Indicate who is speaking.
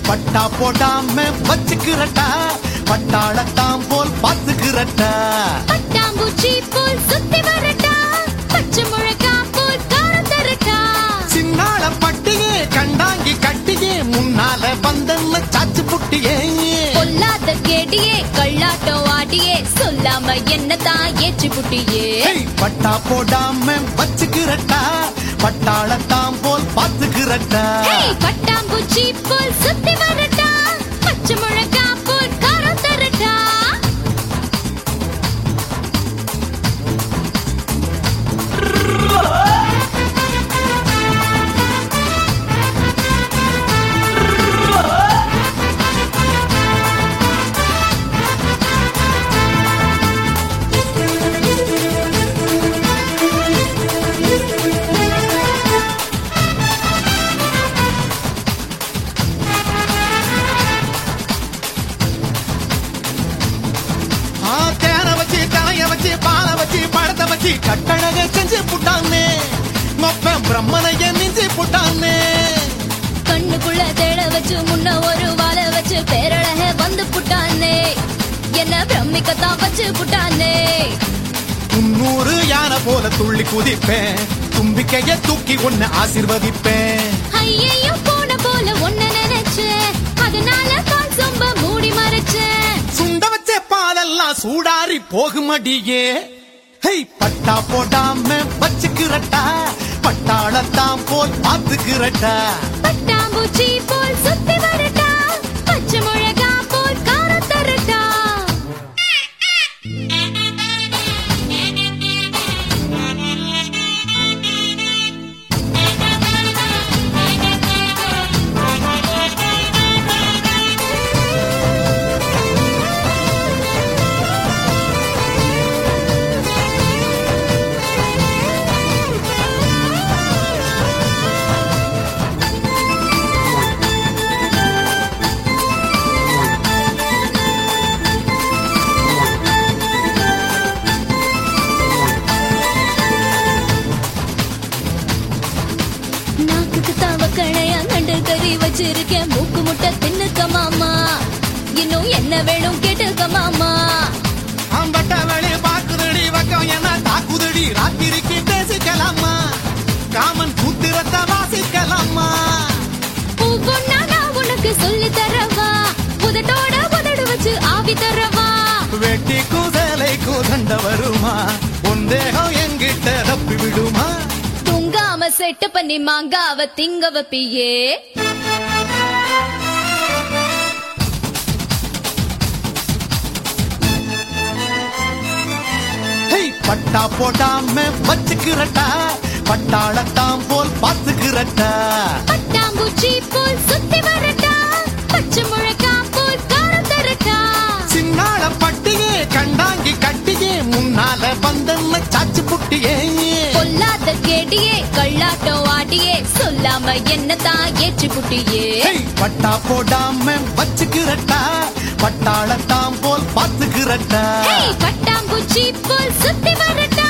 Speaker 1: பட்டா போடாம வச்சுக்கிறட்டா பட்டாளத்தாம் போல் பாத்துக்கிறட்டா
Speaker 2: பட்டாம்பூச்சி போல் சுத்தி வரட்டா பச்சை முழக்கா போல் காரம் தரட்டா
Speaker 1: சின்னாள பட்டியே கண்டாங்கி கட்டியே முன்னால வந்தன்னு சாச்சு புட்டியே
Speaker 2: பொல்லாத கேடியே கள்ளாட்டம் ஆடியே சொல்லாம என்னதான் ஏற்றி புட்டியே
Speaker 1: ஏய், பட்டா போடாம வச்சுக்கிறட்டா பட்டாளத்தாம் போல் பாத்துக்கிறட்டா
Speaker 2: ஏய், பட்டாம்பூச்சி போல் சுத்தி வரட்டா பச்சை முழக்கா போல் காரம் தரட்டா
Speaker 1: ஆ, தேனை வச்சு தலைய வச்சு பால வச்சு பழத்தை வச்சு கட்டழக செஞ்சு புட்டானே மொப்பன் பிரம்மனைய மிஞ்சி புட்டானே
Speaker 2: கண்ணுக்குள்ள தேட வச்சு முன்ன ஒரு வாழ வச்சு பேரழக வந்து புட்டானே என்ன பிரமிக்கத்தான் வச்சு புட்டானே
Speaker 1: முன்னூறு யானை போல துள்ளி குதிப்பேன் தும்பிக்கைய தூக்கி ஒன்னு ஆசிர்வதிப்பேன்
Speaker 2: ஐயையோ போன போல ஒண்ணு நினைச்சேன் அதனால கால் சொம்ப மூடி மறைச்சேன்
Speaker 1: சுண்ட வச்ச பாலெல்லாம் சூடாரி போகுமடியே ஹெய் பட்டா போடாம வச்சுக்கிறட்டா பட்டாளத்தாம் போல் பாத்துக்கிறட்டா
Speaker 2: பட்டாம்பூச்சி போல் சுத்தி வரட்டா பச்சை முழகா போல் காரம் தரட்டா நாக்குக்கு தவ கணையா நண்டு கறி வச்சிருக்கேன் மூக்கு முட்டை தின்னுக்க மாமா இன்னும் என்ன வேணும் கேட்டுக்க மாமா
Speaker 1: ஆம்பட்ட வழி பாக்குதடி வக்கம் என்ன தாக்குதடி ராத்திரிக்கு பேசிக்கலாமா காமன் சூத்திரத்தை வாசிக்கலாமா
Speaker 2: ஒவ்வொன்னா நான் உனக்கு சொல்லி தரவா உதட்டோட உதடு வச்சு ஆவி தரவா
Speaker 1: வெட்டி குதலைக்கும் சண்டை வருமா உன் தேகம் எங்கிட்ட தப்பி விடுமா
Speaker 2: தூங்காம செட்டு பண்ணி மாங்காவ திங்க வப்பியே
Speaker 1: ஹெய் பட்டா போடாம வச்சுக்கிறட்டா பட்டாளத்தாம் போல் பாத்துக்கிறட்டா
Speaker 2: பட்டாம்பூச்சி போல் சுத்தி வரட்டா பச்சை முழக்கா போல் காரம் தரட்டா
Speaker 1: சின்னாள பட்டியே கண்டாங்கி கட்டியே முன்னால வந்தன்னு சாச்சு புட்டியே
Speaker 2: பொல்லாத கேடியே கள்ளாட்டம் ஆடியே சொல்லாம என்னதான் ஏற்றி புட்டியே
Speaker 1: ஹெய் பட்டா போடாம வச்சுக்கிறட்டா பட்டாளத்தாம் போல் பாத்துக்கிறட்டா
Speaker 2: ஏய், பட்டாம்பூச்சி போல் சுத்தி வரட்டா